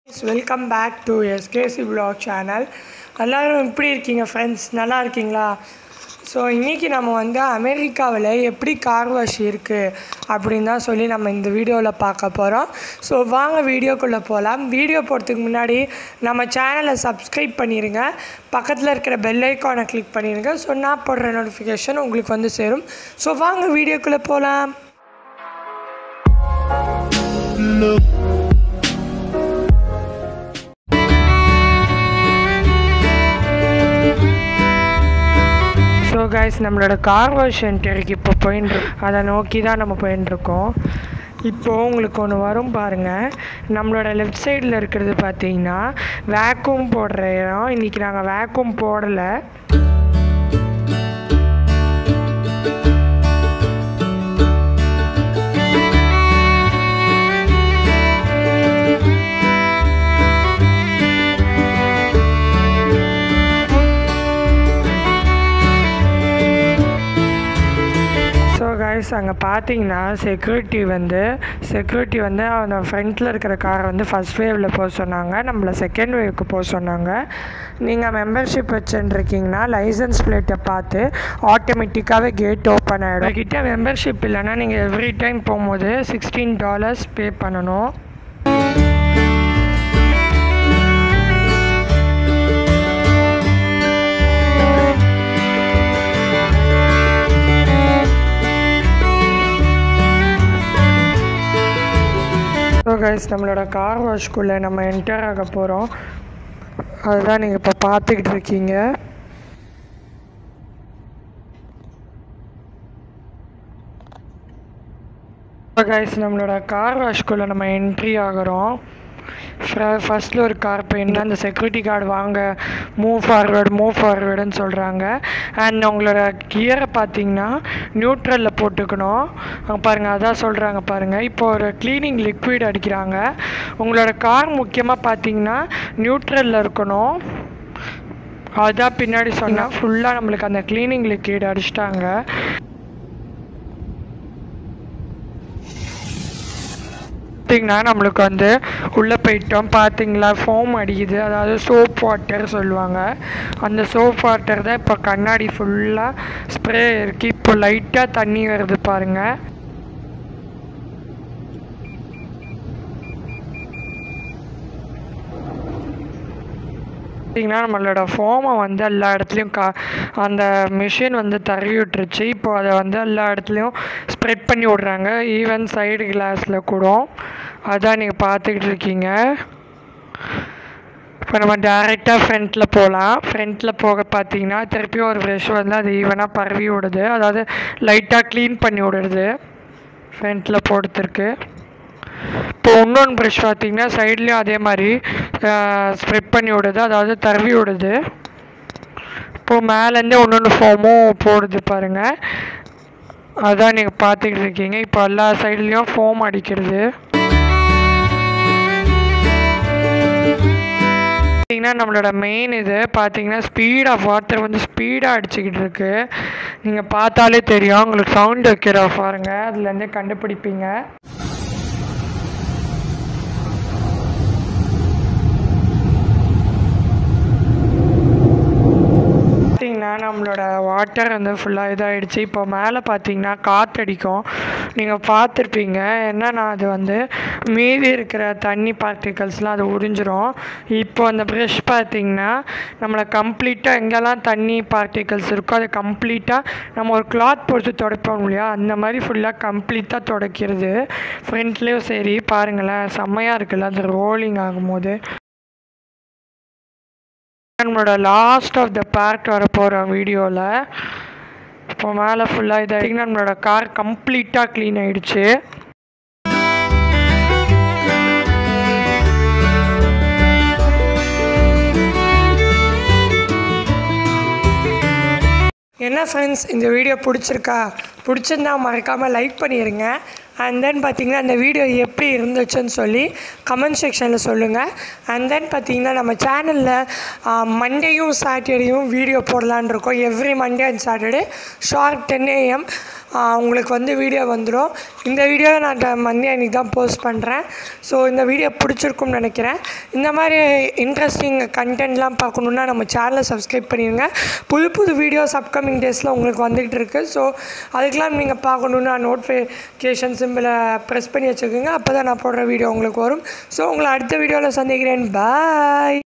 welcome back to SKC vlog channel எல்லோரும் எப்படி இருக்கீங்க ஃப்ரெண்ட்ஸ் நல்லா இருக்கீங்களா ஸோ இன்றைக்கி நம்ம வந்து அமெரிக்காவில் எப்படி கார் வாஷ் இருக்குது அப்படின்னு தான் சொல்லி நம்ம இந்த வீடியோவில் பார்க்க போகிறோம் ஸோ வாங்க வீடியோக்குள்ளே போகலாம் வீடியோ போகிறதுக்கு முன்னாடி நம்ம சேனலை சப்ஸ்கிரைப் பண்ணிடுங்க பக்கத்தில் இருக்கிற பெல் ஐக்கானை கிளிக் பண்ணிடுங்க ஸோ நான் போடுற நோட்டிஃபிகேஷன் உங்களுக்கு வந்து சேரும் ஸோ வாங்க வீடியோக்குள்ளே போகலாம் ஸோ கைஸ் நம்மளோட கார் வாஷ் சென்டருக்கு இப்போ போயின்னு அதை நோக்கி தான் நம்ம போயின்னு இப்போது உங்களுக்கு ஒன்று வரும் பாருங்கள் நம்மளோட லெஃப்ட் சைடில் இருக்கிறது பார்த்தீங்கன்னா வேக்யூம் போடுற இடம் இன்றைக்கி நாங்கள் வேக்யூம் போடலை ஸோ கைஸ் அங்கே பார்த்தீங்கன்னா செக்யூரிட்டி வந்து செக்யூரிட்டி வந்து அந்த ஃப்ரண்ட்டில் இருக்கிற காரை வந்து ஃபஸ்ட் வேவில் போக சொன்னாங்க நம்மளை செகண்ட் வேவுக்கு போக சொன்னாங்க நீங்கள் மெம்பர்ஷிப் வச்சுருக்கீங்கன்னா லைசன்ஸ் பிளேட்டை பார்த்து ஆட்டோமேட்டிக்காகவே கேட் ஓப்பன் ஆகிடும் கிட்ட மெம்பர்ஷிப் இல்லைன்னா நீங்கள் எவ்ரி டைம் போகும்போது சிக்ஸ்டீன் டாலர்ஸ் பே பண்ணணும் ஸோ கைஸ் நம்மளோட கார் வாஷ்குள்ளே நம்ம என்டர் ஆக போகிறோம் அதுதான் நீங்கள் இப்போ பார்த்துக்கிட்டு இருக்கீங்க கைஸ் நம்மளோட கார் வாஷ்குள்ளே நம்ம என்ட்ரி ஆகிறோம் ஃபஸ்ட்டில் ஒரு கார் பெயின் அந்த செக்யூரிட்டி கார்டு வாங்க மூவ் ஃபார்வேர்டு மூவ் ஃபார்வேர்டுன்னு சொல்கிறாங்க அண்ட் உங்களோட கியரை பார்த்தீங்கன்னா நியூட்ரலில் போட்டுக்கணும் அங்க பாருங்கள் அதான் சொல்கிறாங்க பாருங்கள் இப்போ ஒரு க்ளீனிங் லிக்விட் அடிக்கிறாங்க உங்களோட கார் முக்கியமாக பார்த்தீங்கன்னா நியூட்ரலில் இருக்கணும் அதான் பின்னாடி சொன்னால் ஃபுல்லாக நம்மளுக்கு அந்த க்ளீனிங் லிக்விட் அடிச்சிட்டாங்க பார்த்தீங்கன்னா நம்மளுக்கு வந்து உள்ளே போயிட்டோம் பார்த்தீங்களா ஃபோம் அடிக்குது அதாவது சோப் வாட்டர் சொல்லுவாங்க அந்த சோப் வாட்டர் தான் இப்போ கண்ணாடி ஃபுல்லாக ஸ்ப்ரே இருக்குது இப்போ லைட்டாக தண்ணி வருது பாருங்கள் பார்த்தீங்கன்னா நம்மளோட ஃபோமை வந்து எல்லா இடத்துலையும் கா அந்த மிஷின் வந்து தருவி விட்டுருச்சு இப்போ அதை வந்து எல்லா இடத்துலையும் ஸ்ப்ரெட் பண்ணி விட்றாங்க ஈவன் சைடு கிளாஸில் கூட அதான் நீங்கள் பார்த்துக்கிட்டு இருக்கீங்க இப்போ நம்ம டேரெக்டாக ஃப்ரண்ட்டில் போகலாம் ஃப்ரண்ட்டில் போக பார்த்தீங்கன்னா திருப்பியும் ஒரு ப்ரெஷ் வந்து அது ஈவனாக பரவி விடுது அதாவது லைட்டாக க்ளீன் பண்ணி விடுறது ஃப்ரண்ட்டில் போடுறதுக்கு இப்போ இன்னொன்று ப்ரஷ் பார்த்தீங்கன்னா சைட்லேயும் அதே மாதிரி ஸ்ப்ரெட் பண்ணி விடுது அதாவது தரவி விடுது இப்போது மேலேருந்தே ஒன்று ஒன்று ஃபோமும் போடுது பாருங்கள் அதான் நீங்கள் பார்த்துக்கிட்டு இருக்கீங்க இப்போ எல்லா சைட்லேயும் ஃபோம் அடிக்கிறது பார்த்தீங்கன்னா நம்மளோட மெயின் இது பார்த்தீங்கன்னா ஸ்பீட் ஆஃப் வாட்டர் வந்து ஸ்பீடாக அடிச்சுக்கிட்டு இருக்கு நீங்கள் பார்த்தாலே தெரியும் உங்களுக்கு சவுண்ட் வைக்கிற பாருங்க அதுலேருந்தே கண்டுபிடிப்பீங்க பார்த்தீங்கன்னா நம்மளோட வாட்டர் வந்து ஃபுல்லாக இதாகிடுச்சு இப்போ மேலே பார்த்தீங்கன்னா காற்றடிக்கும் நீங்கள் பார்த்துருப்பீங்க என்னன்னா அது வந்து மீதி இருக்கிற தண்ணி பார்ட்டிகல்ஸ்லாம் அது உறிஞ்சிரும் இப்போ அந்த ப்ரெஷ் பார்த்தீங்கன்னா நம்மளை கம்ப்ளீட்டாக எங்கெல்லாம் தண்ணி பார்ட்டிகல்ஸ் இருக்கோ அதை கம்ப்ளீட்டாக நம்ம ஒரு கிளாத் போட்டு துடைப்போம் இல்லையா அந்த மாதிரி ஃபுல்லாக கம்ப்ளீட்டாக துடைக்கிறது ஃப்ரண்ட்லேயும் சரி பாருங்களேன் செம்மையாக இருக்குல்ல அது ரோலிங் ஆகும்போது நம்மளோட லாஸ்ட் ஆஃப் த பார்ட் வர போகிற வீடியோவில் இப்போ மேலே ஃபுல்லாக இதாகிட்டிங்கன்னா நம்மளோட கார் கம்ப்ளீட்டாக க்ளீன் ஆகிடுச்சு என்ன ஃப்ரெண்ட்ஸ் இந்த வீடியோ பிடிச்சிருக்கா பிடிச்சிருந்தா மறக்காமல் லைக் பண்ணிடுங்க அண்ட் தென் பார்த்தீங்கன்னா அந்த வீடியோ எப்படி இருந்துச்சுன்னு சொல்லி கமெண்ட் செக்ஷனில் சொல்லுங்கள் அண்ட் தென் பார்த்தீங்கன்னா நம்ம சேனலில் மண்டேயும் சாட்டர்டேயும் வீடியோ போடலான்னு இருக்கோம் every Monday and Saturday sharp ten AM உங்களுக்கு வந்து வீடியோ வந்துடும் இந்த வீடியோவை நான் ட- மண்டே அன்றைக்கி தான் போஸ்ட் பண்ணுறேன் ஸோ இந்த வீடியோ பிடிச்சிருக்கும்னு நினைக்கிறேன் இந்த மாதிரி இன்ட்ரெஸ்டிங் கண்டென்ட்லாம் பார்க்கணுன்னா நம்ம சேனலை சப்ஸ்கிரைப் பண்ணிடுங்க புது புது வீடியோஸ் அப்கமிங் டேஸில் உங்களுக்கு வந்துகிட்டு இருக்கு ஸோ அதுக்கெலாம் நீங்கள் பார்க்கணுன்னா நோட்டிஃபிகேஷன் சிம்பிளை ப்ரெஸ் பண்ணி வச்சுக்கோங்க அப்போ தான் நான் போடுற வீடியோ உங்களுக்கு வரும் ஸோ உங்களை அடுத்த வீடியோவில் சந்திக்கிறேன் பாய்